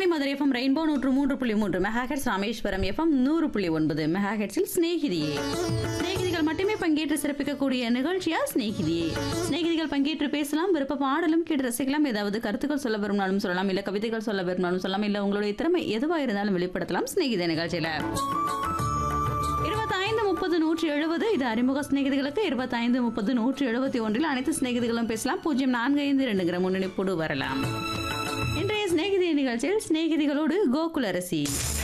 Akashvani Madurai FM rainbow நூற்று மூன்று புள்ளி மூன்று மெகாஹெட்ஸ் ராமேஸ்வரம் எஃப்எம் நூறு புள்ளி ஒன்பது மெகாஹெட்ஸில் சிநேகிதியே சிநேகிதிகள் மட்டுமே பங்கேற்று சிறப்பிக்கக்கூடிய நிகழ்ச்சியா சிநேகிதியே சிநேகிதிகள் பங்கேற்று பேசலாம் விருப்ப பாடலும் கேட்டு ரசிக்கலாம் ஏதாவது கருத்துக்கள் சொல்ல விரும்பினாலும் சொல்லலாம் இல்ல கவிதைகள் சொல்ல விரும்பினாலும் சொல்லலாம் இல்ல உங்களுடைய திறமை எதுவா இருந்தாலும் வெளிப்படுத்தலாம் சிநேகித நிகழ்ச்சியில இருபத்தைந்து முப்பது நூற்றி எழுபது இது அறிமுக சிநேகிதிகளுக்கு இருபத்தைந்து முப்பது நூற்றி எழுபத்தி ஒன்றில் அனைத்து சிநேகிதிகளும் பேசலாம் பூஜ்ஜியம் நான்கு ஐந்து ரெண்டுங்கிற முன்னணிப்போடு வரலாம் இன்றைய சிநேகிதி நிகழ்ச்சியில் சிநேகிதிகளோடு கோகுலரசி